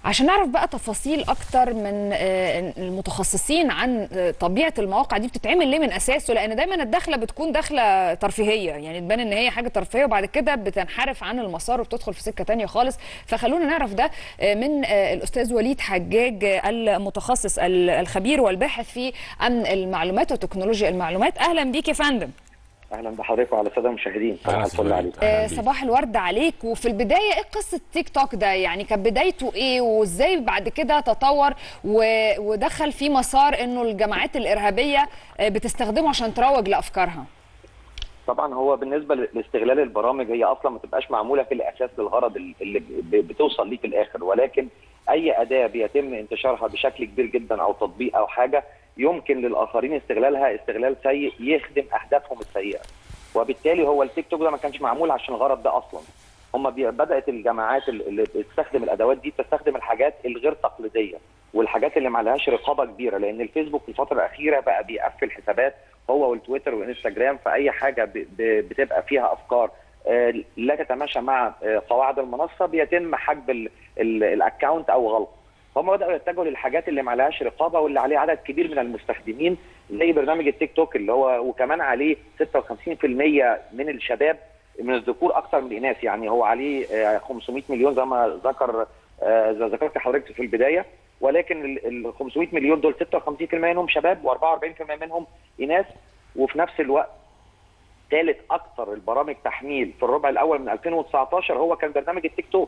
عشان نعرف بقى تفاصيل اكتر من آه، المتخصصين عن آه، طبيعه المواقع دي بتتعمل ليه من اساسه لان دايما الدخله بتكون دخله ترفيهيه يعني تبان ان هي حاجه ترفيهيه وبعد كده بتنحرف عن المسار وبتدخل في سكه تانية خالص فخلونا نعرف ده آه، من آه، الاستاذ وليد حجاج آه، المتخصص ال- الخبير والباحث في امن المعلومات وتكنولوجيا المعلومات اهلا بيك يا فندم اهلا بحضرتك وعلى الساده المشاهدين أهلا طبعا وسهلا الفل بيك. عليك آه، صباح الورد عليك وفي البدايه ايه قصه تيك توك ده يعني كانت بدايته ايه وازاي بعد كده تطور و- ودخل في مسار انه الجماعات الارهابيه آه، بتستخدمه عشان تروج لافكارها طبعا هو بالنسبه لاستغلال البرامج هي اصلا ما تبقاش معموله في الاساس للغرض اللي ب- بتوصل ليه في الاخر ولكن اي اداه بيتم انتشارها بشكل كبير جدا او تطبيق او حاجه يمكن للاخرين استغلالها استغلال سيء يخدم اهدافهم السيئه وبالتالي هو التيك توك ده ما كانش معمول عشان الغرض ده اصلا هم بدات الجماعات اللي بتستخدم الادوات دي تستخدم الحاجات الغير تقليديه والحاجات اللي ما لهاش رقابه كبيره لان الفيسبوك في الفتره الاخيره بقى بيقفل حسابات هو والتويتر والانستجرام في اي حاجه ب- ب- بتبقى فيها افكار آه، لا تتماشى مع آه، قواعد المنصه بيتم حجب ال- ال- الاكونت او غلقه هم بداوا يتجهوا للحاجات اللي ما لهاش رقابه واللي عليه عدد كبير من المستخدمين زي برنامج التيك توك اللي هو وكمان عليه 56% من الشباب من الذكور اكثر من الاناث يعني هو عليه آه، 500 مليون زي ما ذكر آه، زي ذكرت حضرتك في البدايه ولكن ال ال 500 مليون دول 56% منهم شباب و44% منهم اناث وفي نفس الوقت ثالث اكثر البرامج تحميل في الربع الاول من 2019 هو كان برنامج التيك توك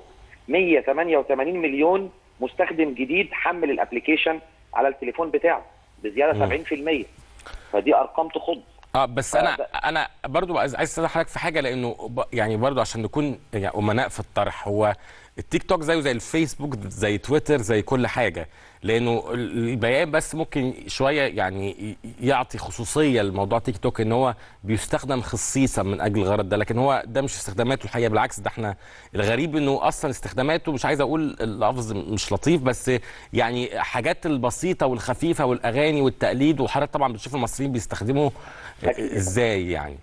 188 مليون مستخدم جديد حمل الابلكيشن على التليفون بتاعه بزياده 70% فدي ارقام تخض اه بس آه، انا ده- انا برضو عايز عايز اسال حضرتك في حاجه لانه ب- يعني برضو عشان نكون يعني امناء في الطرح هو التيك توك زيه زي الفيسبوك زي تويتر زي كل حاجه لانه ال- البيان بس ممكن شويه يعني ي- يعطي خصوصيه لموضوع تيك توك ان هو بيستخدم خصيصا من اجل الغرض ده لكن هو ده مش استخداماته الحقيقه بالعكس ده احنا الغريب انه اصلا استخداماته مش عايز اقول اللفظ مش لطيف بس يعني حاجات البسيطه والخفيفه والاغاني والتقليد وحضرتك طبعا بتشوف المصريين بيستخدموا أكيد. ازاي يعني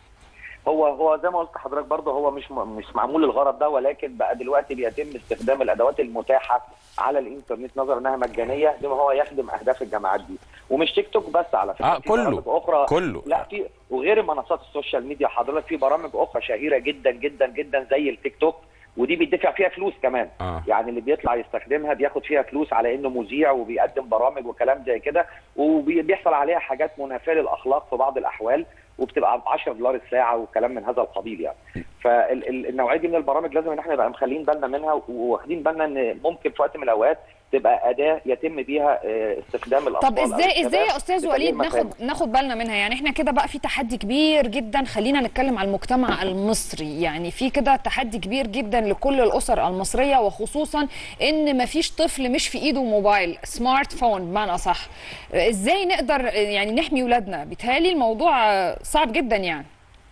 هو هو زي ما قلت لحضرتك برضه هو مش م- مش معمول للغرض ده ولكن بقى دلوقتي بيتم استخدام الادوات المتاحه على الانترنت نظرا انها مجانيه بما هو يخدم اهداف الجامعات دي ومش تيك توك بس على فكره آه، في كله. برامج اخرى كله. لا في وغير منصات السوشيال ميديا حضرتك في برامج اخرى شهيره جدا جدا جدا زي التيك توك ودي بيدفع فيها فلوس كمان آه. يعني اللي بيطلع يستخدمها بياخد فيها فلوس على انه مذيع وبيقدم برامج وكلام زي كده وبيحصل عليها حاجات منافيه للاخلاق في بعض الاحوال وبتبقى ب 10 دولار الساعه وكلام من هذا القبيل يعني فالنوعيه دي من البرامج لازم ان احنا نبقى مخلين بالنا منها وواخدين بالنا ان ممكن في وقت من الاوقات تبقى اداه يتم بيها آه، استخدام الاطفال طب أو ازاي الشباب ازاي يا استاذ لتغيير وليد مفاهيم. ناخد ناخد بالنا منها يعني احنا كده بقى في تحدي كبير جدا خلينا نتكلم على المجتمع المصري يعني في كده تحدي كبير جدا لكل الاسر المصريه وخصوصا ان مفيش طفل مش في ايده موبايل سمارت فون بمعنى اصح ازاي نقدر يعني نحمي ولادنا بيتهيألي الموضوع صعب جدا يعني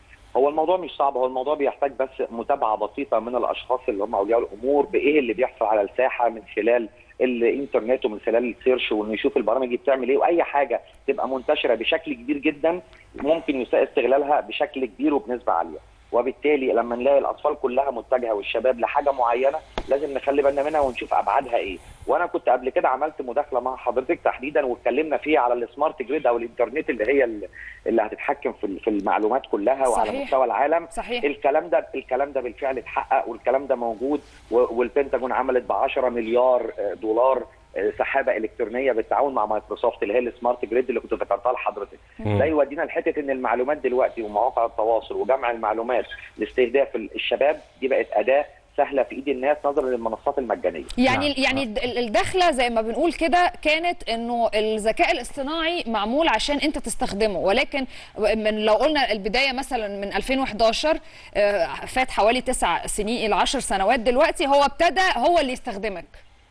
هو الموضوع مش صعب هو الموضوع بيحتاج بس متابعه بسيطه من الاشخاص اللي هم اولياء الامور بايه اللي بيحصل على الساحه من خلال الانترنت ومن خلال السيرش وانه يشوف البرامج دي بتعمل ايه واي حاجه تبقى منتشره بشكل كبير جدا ممكن يساء استغلالها بشكل كبير وبنسبه عاليه وبالتالي لما نلاقي الاطفال كلها متجهه والشباب لحاجه معينه لازم نخلي بالنا منها ونشوف ابعادها ايه وانا كنت قبل كده عملت مداخله مع حضرتك تحديدا واتكلمنا فيها على السمارت جريد او الانترنت اللي هي اللي هتتحكم في في المعلومات كلها وعلى صحيح. مستوى العالم صحيح الكلام ده الكلام ده بالفعل اتحقق والكلام ده موجود و- والبنتاجون عملت ب 10 مليار آه، دولار آه، سحابه الكترونيه بالتعاون مع مايكروسوفت اللي هي السمارت جريد اللي كنت ذكرتها لحضرتك مم. ده يودينا لحته ان المعلومات دلوقتي ومواقع التواصل وجمع المعلومات لاستهداف الشباب دي بقت اداه سهله في ايد الناس نظرا للمنصات المجانيه يعني نعم. يعني ال- الدخله زي ما بنقول كده كانت انه الذكاء الاصطناعي معمول عشان انت تستخدمه ولكن من لو قلنا البدايه مثلا من 2011 آه، فات حوالي تسع سنين الى 10 سنوات دلوقتي هو ابتدى هو اللي يستخدمك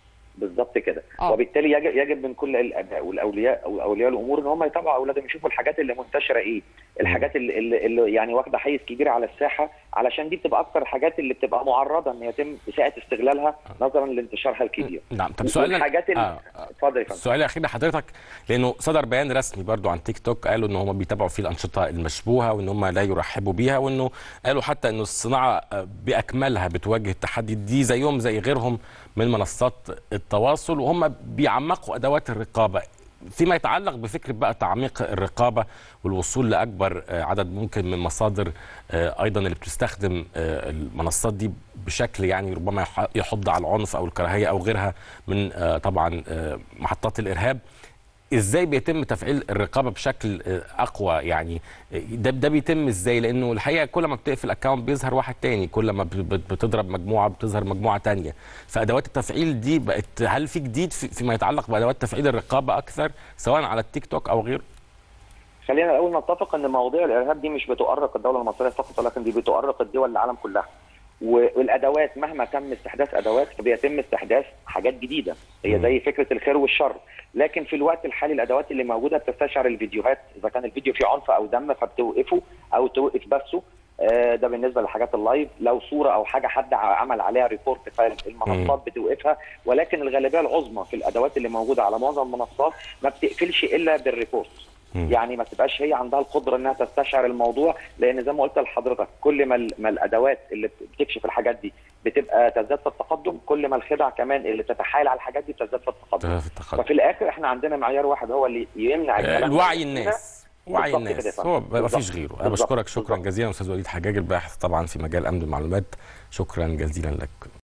بالظبط كده آه. وبالتالي يجب, يجب من كل الاباء والاولياء او اولياء الامور ان هم يتابعوا اولادهم يشوفوا الحاجات اللي منتشره ايه الحاجات اللي, اللي, اللي يعني واخده حيز كبير على الساحه علشان دي بتبقى اكتر الحاجات اللي بتبقى معرضه ان يتم اساءه استغلالها نظرا لانتشارها الكبير نعم طب سؤال الحاجات اللي آه. اتفضل يا فندم السؤال الاخير لحضرتك لانه صدر بيان رسمي برضو عن تيك توك قالوا ان هم بيتابعوا فيه الانشطه المشبوهه وان هم لا يرحبوا بيها وانه قالوا حتى انه الصناعه آه، باكملها بتواجه التحدي دي زيهم زي غيرهم من منصات التواصل وهم بيعمقوا ادوات الرقابه فيما يتعلق بفكره بقى تعميق الرقابه والوصول لاكبر آه، عدد ممكن من مصادر آه، ايضا اللي بتستخدم آه، المنصات دي بشكل يعني ربما يح- يحض على العنف او الكراهيه او غيرها من آه، طبعا آه، محطات الارهاب ازاي بيتم تفعيل الرقابه بشكل آه، اقوى يعني آه، ده ده بيتم ازاي لانه الحقيقه كل ما بتقفل اكونت بيظهر واحد تاني كل ما بت- بت- بتضرب مجموعه بتظهر مجموعه تانية فادوات التفعيل دي بقت هل في جديد في- فيما يتعلق بادوات تفعيل الرقابه اكثر سواء على التيك توك او غيره خلينا الاول نتفق ان مواضيع الارهاب دي مش بتؤرق الدوله المصريه فقط ولكن دي بتؤرق الدول العالم كلها والادوات مهما تم استحداث ادوات فبيتم استحداث حاجات جديده هي زي فكره الخير والشر لكن في الوقت الحالي الادوات اللي موجوده بتستشعر الفيديوهات اذا كان الفيديو فيه عنف او دم فبتوقفه او توقف بثه آه، ده بالنسبه لحاجات اللايف لو صوره او حاجه حد عمل عليها ريبورت فالمنصات بتوقفها ولكن الغالبيه العظمى في الادوات اللي موجوده على معظم المنصات ما بتقفلش الا بالريبورت مم. يعني ما تبقاش هي عندها القدره انها تستشعر الموضوع لان زي ما قلت لحضرتك كل ما ال- ما الادوات اللي بتكشف الحاجات دي بتبقى تزداد في التقدم كل ما الخدع كمان اللي تتحايل على الحاجات دي تزداد في التقدم في التقدم ففي الاخر احنا عندنا معيار واحد هو اللي يمنع الكلام ده. الوعي الناس وعي بالظبط كده يا الناس فندم. هو ما فيش بالظبط. غيره انا بالظبط. بشكرك شكرا بالظبط. جزيلا استاذ وليد حجاج الباحث طبعا في مجال امن المعلومات شكرا جزيلا لك